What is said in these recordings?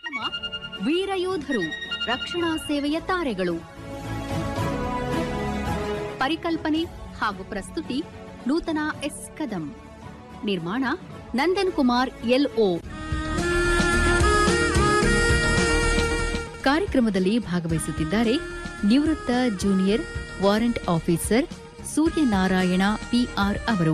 ವೀರಯೋಧರು ರಕ್ಷಣಾ ಸೇವೆಯ ತಾರೆಗಳು ಪರಿಕಲ್ಪನೆ ಹಾಗೂ ಪ್ರಸ್ತುತಿ ನೂತನ ಎಸ್ ಕದಂ ನಿರ್ಮಾಣ ನಂದನ್ ಕುಮಾರ್ ಎಲ್ಒ ಕಾರ್ಯಕ್ರಮದಲ್ಲಿ ಭಾಗವಹಿಸುತ್ತಿದ್ದಾರೆ ನಿವೃತ್ತ junior warrant officer Suryanarayana P R ಅವರು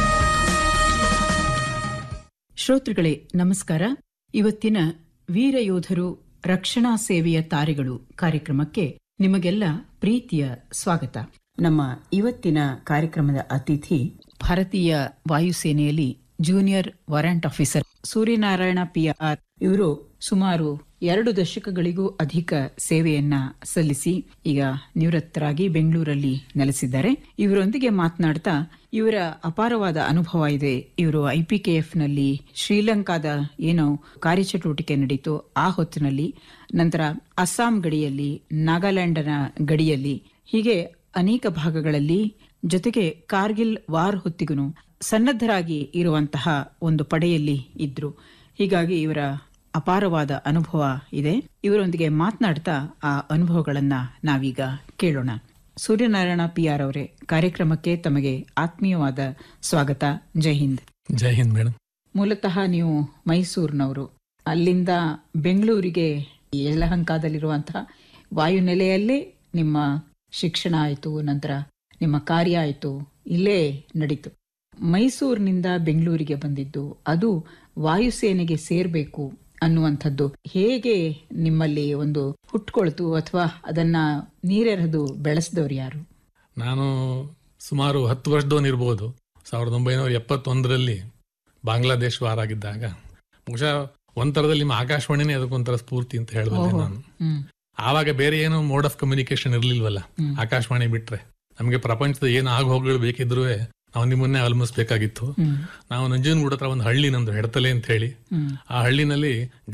ಶ್ರೋತೃಗಳೇ ನಮಸ್ಕಾರ ಇವತ್ತಿನ ವೀರಯೋಧರು ರಕ್ಷಣಾ ಸೇವೆಯ ತಾರೆಗಳು ಕಾರ್ಯಕ್ರಮಕ್ಕೆ ನಿಮಗೆಲ್ಲ ಪ್ರೀತಿಯ ಸ್ವಾಗತ ನಮ್ಮ ಇವತ್ತಿನ ಕಾರ್ಯಕ್ರಮದ ಅತಿಥಿ ಭಾರತೀಯ ವಾಯುಸೇನೆಯಲ್ಲಿ junior warrant officer Suryanarayana P R ಇವರು ಸುಮಾರು ಎರಡು ದಶಕಗಳಿಗೂ ಅಧಿಕ ಸೇವೆಯನ್ನ ಸಲ್ಲಿಸಿ ಈಗ ನಿವೃತ್ತರಾಗಿ ಬೆಂಗಳೂರಲ್ಲಿ ನೆಲೆಸಿದ್ದಾರೆ ಇವರೊಂದಿಗೆ ಮಾತನಾಡ್ತಾ ಇವರ ಅಪಾರವಾದ ಅನುಭವ ಇದೆ ಇವರು ಐಪಿಕೆಎಫ್ ನಲ್ಲಿ ಶ್ರೀಲಂಕಾದ ಏನೋ ಕಾರ್ಯಚಟುವಟಿಕೆ ನಡೀತು ಆ ಹೊತ್ತಿನಲ್ಲಿ ನಂತರ ಅಸ್ಸಾಂ ಗಡಿಯಲ್ಲಿ ನಾಗಾಲ್ಯಾಂಡ್ನ ಗಡಿಯಲ್ಲಿ ಹೀಗೆ ಅನೇಕ ಭಾಗಗಳಲ್ಲಿ ಜೊತೆಗೆ ಕಾರ್ಗಿಲ್ ವಾರ್ ಹೊತ್ತಿಗೂ ಸನ್ನದ್ಧರಾಗಿ ಇರುವಂತಹ ಒಂದು ಪಡೆಯಲ್ಲಿ ಇದ್ರು ಹೀಗಾಗಿ ಇವರ ಅಪಾರವಾದ ಅನುಭವ ಇದೆ ಇವರೊಂದಿಗೆ ಮಾತನಾಡ್ತಾ ಆ ಅನುಭವಗಳನ್ನ ನಾವೀಗ ಕೇಳೋಣ ಸೂರ್ಯನಾರಾಯಣ ಪಿ ಆರ್ ಅವರೇ ಕಾರ್ಯಕ್ರಮಕ್ಕೆ ತಮಗೆ ಆತ್ಮೀಯವಾದ ಸ್ವಾಗತ ಜೈ ಹಿಂದ್ ಜೈ ಹಿಂದ್ ಮೇಡಮ್ ಮೂಲತಃ ನೀವು ಮೈಸೂರಿನವರು ಅಲ್ಲಿಂದ ಬೆಂಗಳೂರಿಗೆ ಯಲಹಂಕದಲ್ಲಿರುವಂತಹ ವಾಯುನೆಲೆಯಲ್ಲೇ ನಿಮ್ಮ ಶಿಕ್ಷಣ ಆಯಿತು ನಂತರ ನಿಮ್ಮ ಕಾರ್ಯ ಆಯಿತು ಇಲ್ಲೇ ನಡೀತು ಮೈಸೂರಿನಿಂದ ಬೆಂಗಳೂರಿಗೆ ಬಂದಿದ್ದು ಅದು ವಾಯುಸೇನೆಗೆ ಸೇರ್ಬೇಕು ಅನ್ನುವಂಥದ್ದು ಹೇಗೆ ನಿಮ್ಮಲ್ಲಿ ಒಂದು ಹುಟ್ಕೊಳ್ತು ಅಥವಾ ಅದನ್ನ ನೀರೆರೆದು ಬೆಳೆಸಿದವ್ರು ಯಾರು ನಾನು ಸುಮಾರು ಹತ್ತು ವರ್ಷದವನಿರ್ಬೋದು ಸಾವಿರದ ಒಂಬೈನೂರ ಎಪ್ಪತ್ತೊಂದರಲ್ಲಿ ಬಾಂಗ್ಲಾದೇಶ ವಾರ ಆಗಿದ್ದಾಗ ಬಹುಶಃ ಒಂಥರದಲ್ಲಿ ನಿಮ್ಮ ಆಕಾಶವಾಣಿನೇ ಅದಕ್ಕೊಂಥರ ಸ್ಫೂರ್ತಿ ಅಂತ ಹೇಳ್ಬೋದು ನಾನು ಹ್ಮ್ ಆವಾಗ ಬೇರೆ ಏನು ಮೋಡ್ ಆಫ್ ಕಮ್ಯುನಿಕೇಶನ್ ಇರ್ಲಿಲ್ವಲ್ಲ ಆಕಾಶವಾಣಿ ಬಿಟ್ರೆ ನಮಗೆ ಪ್ರಪಂಚದ ಏನು ಆಗ ಹೋಗಗಳು ಬೇಕಿದ್ರು ನಾವು ನಿಮ್ಮನ್ನೇ ಅವಲಂಬಿಸ್ಬೇಕಾಗಿತ್ತು ಹ್ಮ್ ನಾವು ನಂಜನಗೂಡ ಹತ್ರ ಒಂದು ಹಳ್ಳಿ ನಮ್ದು ಹೆಡತಲೆ ಅಂತ ಹೇಳಿ ಹ್ಮ್ ಆ ಹಳ್ಳಿನಲ್ಲಿ